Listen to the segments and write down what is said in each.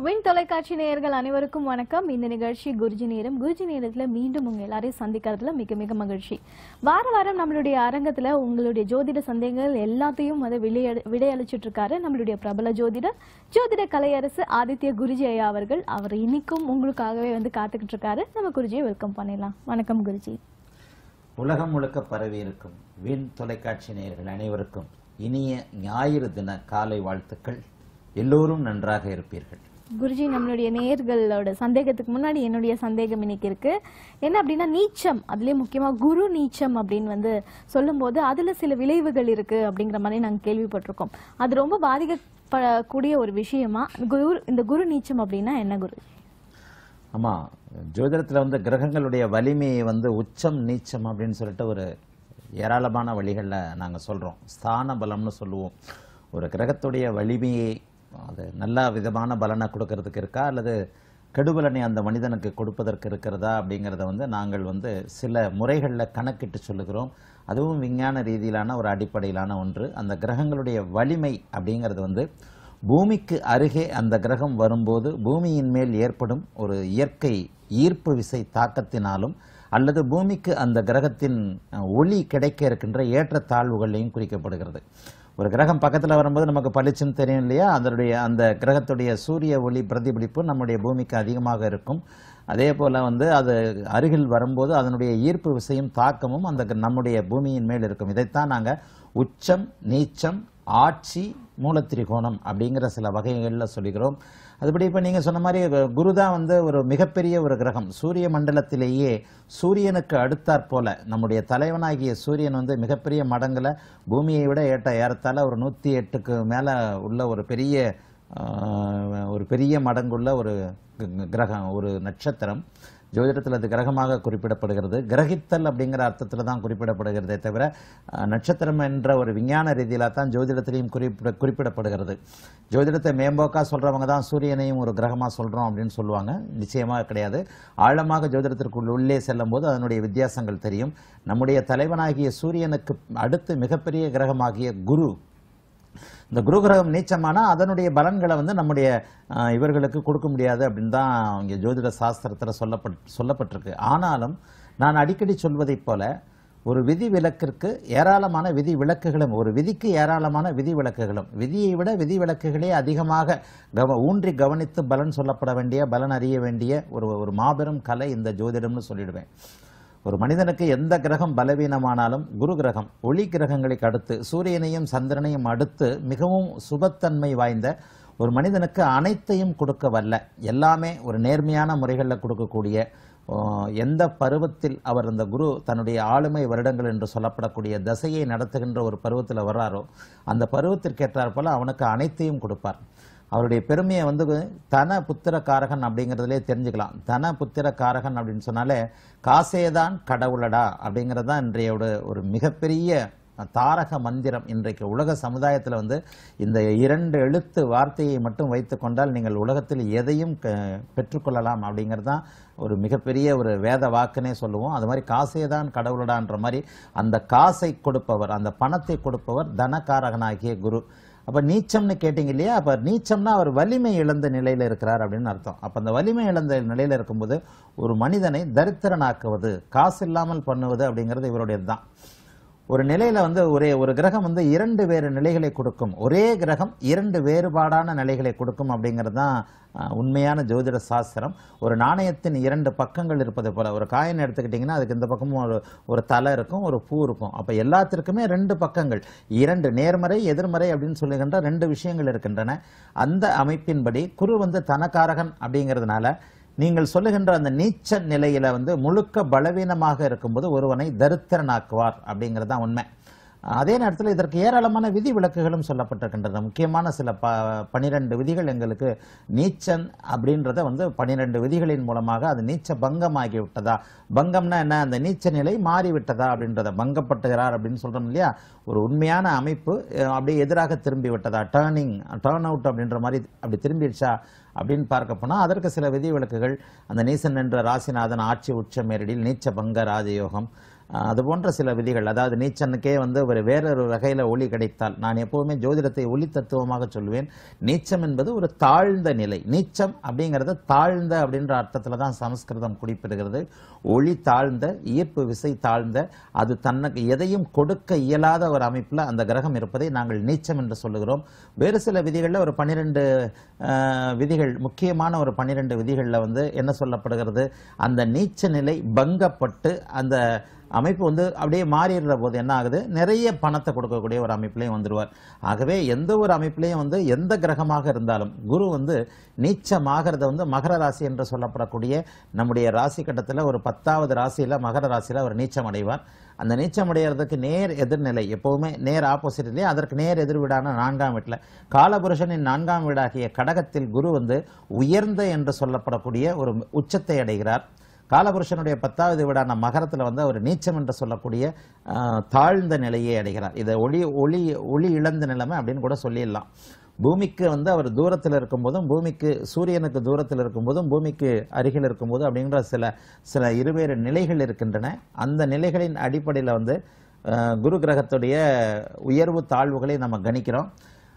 win தொலைக்காட்சி நேயர்கள் அனைவருக்கும் வணக்கம் இந்த நிகழ்ச்சி குருஜி நேரம் குருஜி நேரத்துல மீண்டும் உங்க எல்லாரையும் சந்திக்கிறதுல மிக மிக மகிழ்ச்சி வார வாரம் நம்மளுடைய அரங்கத்துல உங்களுடைய ஜோதிட சந்தேகங்கள் எல்லாத்தையும் வந்து விளைய விடையளிச்சிட்டு இருக்காரு நம்மளுடைய பிரபல ஜோதிடர் ஜோதிட கலையரசு ஆதித்ய குருஜி ஐயா அவர்கள் அவர் இன்னைக்கும் உங்களுக்காகவே வந்து காத்துக்கிட்டு இருக்காரு நம்ம குருஜியை வெல்கம் பண்ணிடலாம் வணக்கம் குருஜி உலகம் முழுக்க பரவி இருக்கும் வின் தொலைக்காட்சி நேயர்கள் அனைவருக்கும் இனிய ஞாயிறு தின காலை வாழ்த்துக்கள் எல்லோரும் நன்றாக இருப்பீர்கள் குருஜி நம்மளுடைய நேயர்களோட சந்தேகத்துக்கு முன்னாடி என்னுடைய சந்தேகம் இன்னைக்கு இருக்கு என்ன அப்படின்னா நீச்சம் அதுலயே முக்கியமா குரு நீச்சம் அப்படின்னு வந்து சொல்லும்போது அதுல சில விளைவுகள் இருக்கு அப்படிங்கிற மாதிரி நாங்க கேள்விப்பட்டிருக்கோம் அது ரொம்ப பாதிக்கப்படக்கூடிய ஒரு விஷயமா குரு இந்த குரு நீச்சம் அப்படின்னா என்ன குரு ஆமா ஜோதிடத்துல வந்து கிரகங்களுடைய வலிமையை வந்து உச்சம் நீச்சம் அப்படின்னு சொல்லிட்டு ஒரு ஏராளமான வழிகளில் நாங்க சொல்றோம் ஸ்தான பலம்னு சொல்லுவோம் ஒரு கிரகத்துடைய வலிமையை அது நல்ல விதமான பலனை கொடுக்கறதுக்கு இருக்கா அல்லது கெடுபலனை அந்த மனிதனுக்கு கொடுப்பதற்கு இருக்கிறதா அப்படிங்கிறத வந்து நாங்கள் வந்து சில முறைகளில் கணக்கிட்டு சொல்லுகிறோம் அதுவும் விஞ்ஞான ரீதியிலான ஒரு அடிப்படையிலான ஒன்று அந்த கிரகங்களுடைய வலிமை அப்படிங்கிறது வந்து பூமிக்கு அருகே அந்த கிரகம் வரும்போது பூமியின் மேல் ஏற்படும் ஒரு இயற்கை ஈர்ப்பு விசை தாக்கத்தினாலும் அல்லது பூமிக்கு அந்த கிரகத்தின் அஹ், ஒளி கிடைக்க இருக்கின்ற ஏற்றத்தாழ்வுகளையும் குறிக்கப்படுகிறது ஒரு கிரகம் பக்கத்தில் வரும்போது நமக்கு பளிச்சுன்னு தெரியும் இல்லையா அதனுடைய அந்த கிரகத்துடைய சூரிய ஒளி பிரதிபலிப்பு நம்முடைய பூமிக்கு அதிகமாக இருக்கும் அதே போல வந்து அது அருகில் வரும்போது அதனுடைய ஈர்ப்பு விசையும் தாக்கமும் அந்த க- நம்முடைய பூமியின் மேல் இருக்கும் இதைத்தான் நாங்கள் உச்சம் நீச்சம் ஆட்சி மூலத்திரிகோணம் அப்படிங்கிற சில வகைகளில் சொல்லுகிறோம் அதுபடி இப்போ நீங்கள் சொன்ன மாதிரி கு- குரு தான் வந்து ஒரு மிகப்பெரிய ஒரு கிரகம் சூரிய மண்டலத்திலேயே சூரியனுக்கு அடுத்தாற் போல நம்முடைய தலைவனாகிய சூரியன் வந்து மிகப்பெரிய மடங்குல பூமியை விட ஏட்ட ஏறத்தாழ ஒரு நூற்றி எட்டுக்கு மேலே உள்ள ஒரு பெரிய ஆஹ், ஒரு பெரிய மடங்குள்ள ஒரு க- கிரகம் ஒரு நட்சத்திரம் ஜோதிடத்தில் அது கிரகமாக குறிப்பிடப்படுகிறது கிரகித்தல் அப்படிங்கிற அர்த்தத்தில் தான் குறிப்பிடப்படுகிறதே தவிர அஹ், நட்சத்திரம் என்ற ஒரு விஞ்ஞான ரீதியில தான் ஜோதிடத்திலையும் குறிப்பிட குறிப்பிடப்படுகிறது ஜோதிடத்தை மேம்போக்கா சொல்றவங்க தான் சூரியனையும் ஒரு கிரகமாக சொல்றோம் அப்படின்னு சொல்லுவாங்க நிச்சயமாக கிடையாது ஆழமாக ஜோதிடத்திற்குள் உள்ளே செல்லும் போது அதனுடைய வித்தியாசங்கள் தெரியும் நம்முடைய தலைவனாகிய சூரியனுக்கு அடுத்து மிகப்பெரிய கிரகமாகிய குரு இந்த குரு கிரகம் நீச்சமானா அதனுடைய பலன்களை வந்து நம்முடைய அஹ், இவர்களுக்கு கொடுக்க முடியாது அப்படின்னு தான் இங்கே ஜோதிட சாஸ்திரத்தில் சொல்லப்பட் சொல்லப்பட்டிருக்கு ஆனாலும் நான் அடிக்கடி சொல்வதைப் போல ஒரு விதி விலக்கிற்கு ஏராளமான விதி விலக்குகளும் ஒரு விதிக்கு ஏராளமான விதி விலக்குகளும் விதியை விட விதி விலக்குகளே அதிகமாக கவ ஊன்றி கவனித்து பலன் சொல்லப்பட வேண்டிய பலன் அறிய வேண்டிய ஒரு ஒரு மாபெரும் கலை இந்த ஜோதிடம்னு சொல்லிடுவேன் ஒரு மனிதனுக்கு எந்த கிரகம் பலவீனமானாலும் குரு கிரகம் ஒளி கிரகங்களுக்கு அடுத்து சூரியனையும் சந்திரனையும் அடுத்து மிகவும் சுபத்தன்மை வாய்ந்த ஒரு மனிதனுக்கு அனைத்தையும் கொடுக்க வல்ல எல்லாமே ஒரு நேர்மையான முறைகளில் கொடுக்கக்கூடிய ஓ, எந்த பருவத்தில் அவர் அந்த குரு தன்னுடைய ஆளுமை வருடங்கள் என்று சொல்லப்படக்கூடிய தசையை நடத்துகின்ற ஒரு பருவத்தில் வர்றாரோ அந்த பருவத்திற்கேற்றாற் போல அவனுக்கு அனைத்தையும் கொடுப்பார் அவருடைய பெருமையை வந்து தன புத்திர காரகன் அப்படிங்கிறதுலே தெரிஞ்சுக்கலாம் தன புத்திர காரகன் அப்படின்னு சொன்னாலே காசேதான் கடவுளடா அப்படிங்கிறது தான் இன்றையோட ஒரு மிகப்பெரிய தாரக மந்திரம் இன்றைக்கு உலக சமுதாயத்தில் வந்து இந்த இரண்டு எழுத்து வார்த்தையை மட்டும் வைத்து கொண்டால் நீங்கள் உலகத்தில் எதையும் க- பெற்றுக்கொள்ளலாம் அப்படிங்கிறது தான் ஒரு மிகப்பெரிய ஒரு வேத வாக்குனே சொல்லுவோம் அது மாதிரி காசே தான் கடவுளடான்ற மாதிரி அந்த காசை கொடுப்பவர் அந்த பணத்தை கொடுப்பவர் தனகாரகனாகிய குரு அப்ப நீச்சம்னு கேட்டீங்க இல்லையா அப்ப நீச்சம்னா அவர் வலிமை இழந்த நிலையில இருக்கிறார் அப்படின்னு அர்த்தம் அப்ப அந்த வலிமை இழந்த நிலையில இருக்கும்போது ஒரு மனிதனை தரித்திரனாக்குவது காசு இல்லாமல் பண்ணுவது அப்படிங்கிறது இவருடையது தான் ஒரு நிலையில வந்து ஒரே ஒரு கிரகம் வந்து இரண்டு வேறு நிலைகளை கொடுக்கும் ஒரே கிரகம் இரண்டு வேறுபாடான நிலைகளை கொடுக்கும் அப்படிங்கிறது தான் அஹ், உண்மையான ஜோதிட சாஸ்திரம் ஒரு நாணயத்தின் இரண்டு பக்கங்கள் இருப்பது போல ஒரு காயின் எடுத்துக்கிட்டிங்கன்னா அதுக்கு இந்த பக்கமும் ஒரு ஒரு தலை இருக்கும் ஒரு பூ இருக்கும் அப்போ எல்லாத்திற்குமே ரெண்டு பக்கங்கள் இரண்டு நேர்மறை எதிர்மறை அப்படின்னு சொல்லுகின்ற ரெண்டு விஷயங்கள் இருக்கின்றன அந்த அமைப்பின்படி குரு வந்து தனக்காரகன் அப்படிங்கிறதுனால நீங்கள் சொல்லுகின்ற அந்த நீச்ச நிலையில வந்து முழுக்க பலவீனமாக இருக்கும்போது ஒருவனை தரித்திரனாக்குவார் அப்படிங்கிறது தான் உண்மை அதே நேரத்தில் இதற்கு ஏராளமான விதி விலக்குகளும் சொல்லப்பட்டிருக்கின்றன முக்கியமான சில ப பனிரெண்டு விதிகள் எங்களுக்கு நீச்சன் அப்படின்றத வந்து பனிரெண்டு விதிகளின் மூலமாக அது நீச்ச பங்கமாகி விட்டதா பங்கம்னா என்ன அந்த நீச்ச நிலை மாறிவிட்டதா அப்படின்றத பங்கப்பட்டுகிறார் அப்படின்னு சொல்றோம் இல்லையா ஒரு உண்மையான அமைப்பு அஹ், அப்படியே எதிராக திரும்பி விட்டதா டேர்னிங் டேர்ன் அவுட் அப்படின்ற மாதிரி அப்படி திரும்பிடுச்சா அப்படின்னு பார்க்க போனால் அதற்கு சில விதி விலக்குகள் அந்த நீசன் என்ற ராசிநாதன் ஆட்சி உச்ச மேரடியில் நீச்ச பங்க ராஜயோகம் அஹ், அது போன்ற சில விதிகள் அதாவது நீச்சனுக்கே வந்து ஒரு வேறொரு வகையில் ஒளி கிடைத்தால் நான் எப்பவுமே ஜோதிடத்தை ஒளி தத்துவமாக சொல்வேன் நீச்சம் என்பது ஒரு தாழ்ந்த நிலை நீச்சம் அப்படிங்கிறது தாழ்ந்த அப்படின்ற அர்த்தத்தில் தான் சமஸ்கிருதம் குறிப்பிடுகிறது ஒளி தாழ்ந்த ஈர்ப்பு விசை தாழ்ந்த அது தனக்கு எதையும் கொடுக்க இயலாத ஒரு அமைப்பில் அந்த கிரகம் இருப்பதை நாங்கள் நீச்சம் என்று சொல்லுகிறோம் வேறு சில விதிகளில் ஒரு பன்னிரெண்டு விதிகள் முக்கியமான ஒரு பன்னிரெண்டு விதிகளில் வந்து என்ன சொல்லப்படுகிறது அந்த நீச்ச நிலை பங்கப்பட்டு அந்த அமைப்பு வந்து அப்படியே மாறிடுற போது என்ன ஆகுது நிறைய பணத்தை கொடுக்கக்கூடிய ஒரு அமைப்புலையும் வந்துடுவார் ஆகவே எந்த ஒரு அமைப்புலையும் வந்து எந்த கிரகமாக இருந்தாலும் குரு வந்து நீச்சமாகிறத வந்து மகர ராசி என்று சொல்லப்படக்கூடிய நம்முடைய ராசி கட்டத்தில் ஒரு பத்தாவது ராசியில் மகர ராசியில் அவர் நீச்சம் அடைவார் அந்த நீச்சம் அடைகிறதுக்கு நேர் எதிர்நிலை எப்பவுமே நேர் ஆப்போசிட்லேயே அதற்கு நேர் எதிர் வீடான நான்காம் வீட்டில் காலபுருஷனின் நான்காம் வீடாகிய கடகத்தில் குரு வந்து உயர்ந்த என்று சொல்லப்படக்கூடிய ஒரு உச்சத்தை அடைகிறார் காலபுருஷனுடைய பத்தாவது வீடான மகரத்தில் வந்து அவர் நீச்சம் என்று சொல்லக்கூடிய ஆஹ், தாழ்ந்த நிலையை அடைகிறார் இதை ஒளி ஒளி ஒளி இழந்த நிலைமை அப்படின்னு கூட சொல்லிடலாம் பூமிக்கு வந்து அவர் தூரத்தில் இருக்கும்போதும் பூமிக்கு சூரியனுக்கு தூரத்தில் இருக்கும்போதும் பூமிக்கு அருகில் இருக்கும்போதும் அப்படிங்கிற சில சில இருவேறு நிலைகள் இருக்கின்றன அந்த நிலைகளின் அடிப்படையில் வந்து ஆஹ், குரு கிரகத்துடைய உயர்வு தாழ்வுகளை நம்ம கணிக்கிறோம்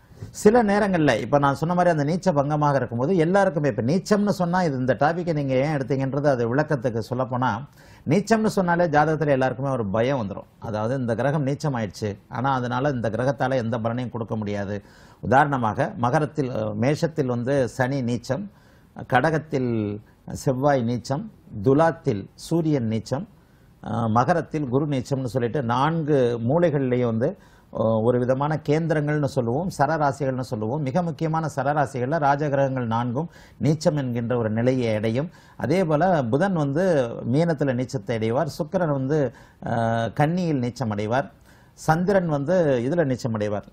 சில நேரங்களில் இப்போ நான் சொன்ன மாதிரி அந்த நீச்ச பங்கமாக இருக்கும்போது எல்லாருக்குமே இப்போ நீச்சம்னு சொன்னால் இது இந்த டாப்பிக்கை நீங்கள் ஏன் எடுத்தீங்கன்றது அது விளக்கத்துக்கு சொல்லப்போனால் நீச்சம்னு சொன்னாலே ஜாதகத்தில் எல்லாருக்குமே ஒரு பயம் வந்துடும் அதாவது இந்த கிரகம் நீச்சம் ஆயிடுச்சு ஆனால் அதனால இந்த கிரகத்தால் எந்த பலனையும் கொடுக்க முடியாது உதாரணமாக மகரத்தில் அஹ், மேஷத்தில் வந்து சனி நீச்சம் கடகத்தில் செவ்வாய் நீச்சம் துலாத்தில் சூரியன் நீச்சம் அஹ், மகரத்தில் குரு நீச்சம்னு சொல்லிட்டு நான்கு மூலைகள்லேயும் வந்து அஹ், ஒரு விதமான கேந்திரங்கள்னு சொல்லுவோம் சரராசிகள்னு சொல்லுவோம் மிக முக்கியமான சரராசிகளில் ராஜகிரகங்கள் நான்கும் நீச்சம் என்கின்ற ஒரு நிலையை அடையும் அதே போல் புதன் வந்து மீனத்தில் நீச்சத்தை அடைவார் சுக்கிரன் வந்து அஹ், கன்னியில் நீச்சம் அடைவார் சந்திரன் வந்து இதில் நீச்சம் அடைவார்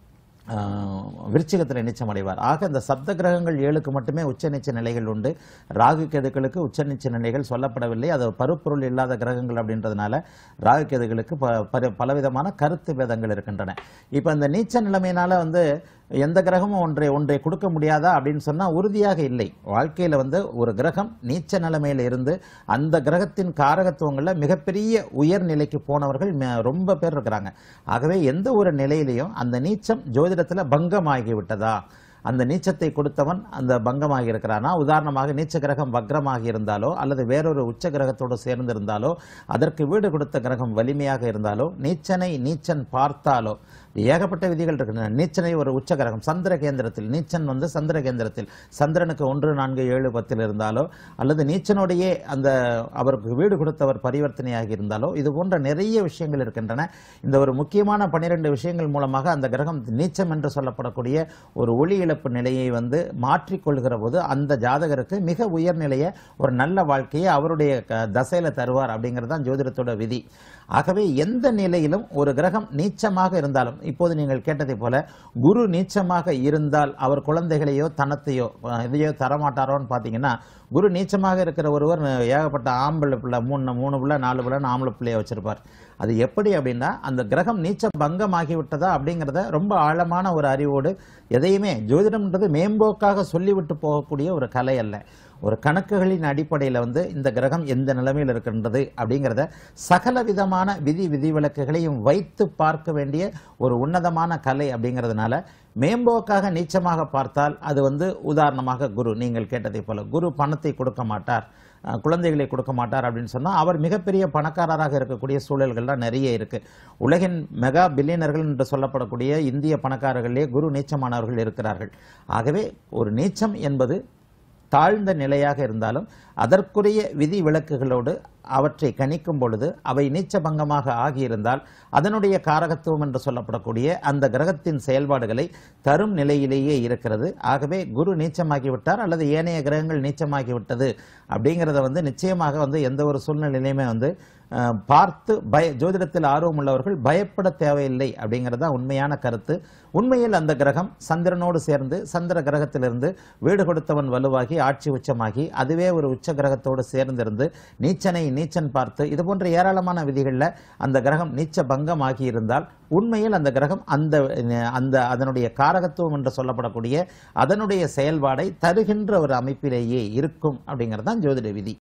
விருச்சிகத்தில் நீச்சம் அடைவார் ஆக இந்த சப்த கிரகங்கள் ஏழுக்கு மட்டுமே உச்ச நீச்ச நிலைகள் உண்டு ராகு கேதுக்களுக்கு உச்ச நீச்ச நிலைகள் சொல்லப்படவில்லை அது பருப்பொருள் இல்லாத கிரகங்கள் அப்படின்றதுனால ராகு கேதுகளுக்கு ப- பல- பலவிதமான கருத்து பேதங்கள் இருக்கின்றன இப்போ இந்த நீச்ச நிலைமையினால வந்து எந்த கிரகமும் ஒன்றை ஒன்றை கொடுக்க முடியாதா அப்படின்னு சொன்னா உறுதியாக இல்லை வாழ்க்கையில வந்து ஒரு கிரகம் நீச்ச நிலைமையில இருந்து அந்த கிரகத்தின் காரகத்துவங்கள்ல மிகப்பெரிய உயர்நிலைக்கு போனவர்கள் ம- ரொம்ப பேர் இருக்கிறாங்க ஆகவே எந்த ஒரு நிலையிலையும் அந்த நீச்சம் ஜோதிடத்துல பங்கமாகி விட்டதா அந்த நீச்சத்தை கொடுத்தவன் அந்த பங்கமாகி இருக்கிறானா உதாரணமாக நீச்ச கிரகம் வக்ரமாகி இருந்தாலோ அல்லது வேறொரு உச்ச கிரகத்தோடு சேர்ந்திருந்தாலோ அதற்கு வீடு கொடுத்த கிரகம் வலிமையாக இருந்தாலோ நீச்சனை நீச்சன் பார்த்தாலோ ஏகப்பட்ட விதிகள் இருக்கின்றன நீச்சனை ஒரு உச்ச கிரகம் சந்திர கேந்திரத்தில் நீச்சன் வந்து சந்திர கேந்திரத்தில் சந்திரனுக்கு ஒன்று நான்கு ஏழு பத்தில் இருந்தாலோ அல்லது நீச்சனுடைய அந்த அவருக்கு வீடு கொடுத்தவர் பரிவர்த்தனையாகி இருந்தாலோ இது போன்ற நிறைய விஷயங்கள் இருக்கின்றன இந்த ஒரு முக்கியமான பன்னிரெண்டு விஷயங்கள் மூலமாக அந்த கிரகம் நீச்சம் என்று சொல்லப்படக்கூடிய ஒரு ஒளி இழப்பு நிலையை வந்து மாற்றிக்கொள்கிற போது அந்த ஜாதகருக்கு மிக உயர்நிலைய ஒரு நல்ல வாழ்க்கையை அவருடைய க- தசையில தருவார் அப்படிங்கிறது தான் ஜோதிடத்தோட விதி ஆகவே எந்த நிலையிலும் ஒரு கிரகம் நீச்சமாக இருந்தாலும் இப்போது நீங்கள் கேட்டதை போல குரு நீச்சமாக இருந்தால் அவர் குழந்தைகளையோ தனத்தையோ அஹ், இதையோ தரமாட்டாரோன்னு பார்த்தீங்கன்னா குரு நீச்சமாக இருக்கிற ஒருவர் அஹ், ஏகப்பட்ட ஆம்பளை பிள்ளை மூணு மூணு பிள்ளை நாலு பிள்ளைன்னு ஆம்பளை பிள்ளைய வச்சிருப்பார் அது எப்படி அப்படின்னா அந்த கிரகம் நீச்ச பங்கமாகி விட்டதா அப்படிங்கிறத ரொம்ப ஆழமான ஒரு அறிவோடு எதையுமே ஜோதிடம்ன்றது மேம்போக்காக சொல்லிவிட்டு போகக்கூடிய ஒரு கலை அல்ல ஒரு கணக்குகளின் அடிப்படையில் வந்து இந்த கிரகம் எந்த நிலைமையில் இருக்கின்றது அப்படிங்கிறத சகல விதமான விதி விதிவிலக்குகளையும் வைத்து பார்க்க வேண்டிய ஒரு உன்னதமான கலை அப்படிங்கிறதுனால மேம்போக்காக நீச்சமாக பார்த்தால் அது வந்து உதாரணமாக குரு நீங்கள் கேட்டதை போல குரு பணத்தை கொடுக்க மாட்டார் அஹ், குழந்தைகளை கொடுக்க மாட்டார் அப்படின்னு சொன்னால் அவர் மிகப்பெரிய பணக்காரராக இருக்கக்கூடிய சூழல்கள்லாம் நிறைய இருக்கு உலகின் மெகா பில்லியனர்கள் என்று சொல்லப்படக்கூடிய இந்திய பணக்காரர்களே குரு நீச்சமானவர்கள் இருக்கிறார்கள் ஆகவே ஒரு நீச்சம் என்பது தாழ்ந்த நிலையாக இருந்தாலும் அதற்குரிய விதி விலக்குகளோடு அவற்றை கணிக்கும் பொழுது அவை நீச்சபங்கமாக ஆகியிருந்தால் அதனுடைய காரகத்துவம் என்று சொல்லப்படக்கூடிய அந்த கிரகத்தின் செயல்பாடுகளை தரும் நிலையிலேயே இருக்கிறது ஆகவே குரு நீச்சமாகிவிட்டார் அல்லது ஏனைய கிரகங்கள் நீச்சமாகிவிட்டது அப்படிங்கிறத வந்து நிச்சயமாக வந்து எந்த ஒரு சூழ்நிலையிலுமே வந்து அஹ், பார்த்து பய ஜோதிடத்தில் ஆர்வம் உள்ளவர்கள் பயப்பட தேவையில்லை அப்படிங்கிறது தான் உண்மையான கருத்து உண்மையில் அந்த கிரகம் சந்திரனோடு சேர்ந்து சந்திர கிரகத்திலிருந்து வீடு கொடுத்தவன் வலுவாகி ஆட்சி உச்சமாகி அதுவே ஒரு உச்ச கிரகத்தோடு சேர்ந்திருந்து நீச்சனை நீச்சன் பார்த்து இது போன்ற ஏராளமான விதிகளில் அந்த கிரகம் நீச்ச பங்கம் ஆகி இருந்தால் உண்மையில் அந்த கிரகம் அந்த அந்த அதனுடைய காரகத்துவம் என்று சொல்லப்படக்கூடிய அதனுடைய செயல்பாடை தருகின்ற ஒரு அமைப்பிலேயே இருக்கும் அப்படிங்கிறது தான் ஜோதிட விதி